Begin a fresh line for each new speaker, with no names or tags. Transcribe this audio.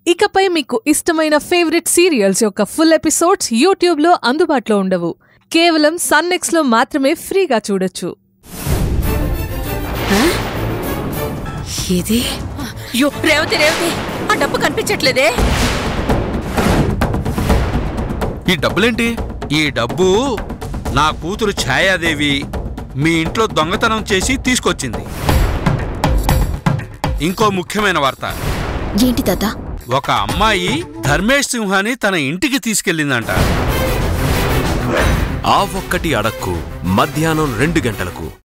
ఇకపై మీకు ఇష్టమైన ఫేవరెట్ సీరియల్స్ యొక్క ఫుల్ ఎపిసోడ్స్ యూట్యూబ్లో అందుబాటులో ఉండవు కేవలం సన్నెక్స్లో మాత్రమే ఫ్రీగా చూడొచ్చు
ఇది
అయ్యో రేవతి రేవతి ఆ డబ్బు కనిపించట్లేదే
ఈ డబ్బులేంటి
ఈ డబ్బు నా కూతురు ఛాయాదేవి మీ ఇంట్లో దొంగతనం చేసి తీసుకొచ్చింది ఇంకో ముఖ్యమైన వార్త
ఏంటి తాత
ఒక అమ్మాయి ధర్మేష్ సింహాని తన ఇంటికి తీసుకెళ్ళిందంట
ఆ ఒక్కటి అడక్కు మధ్యాహ్నం రెండు గంటలకు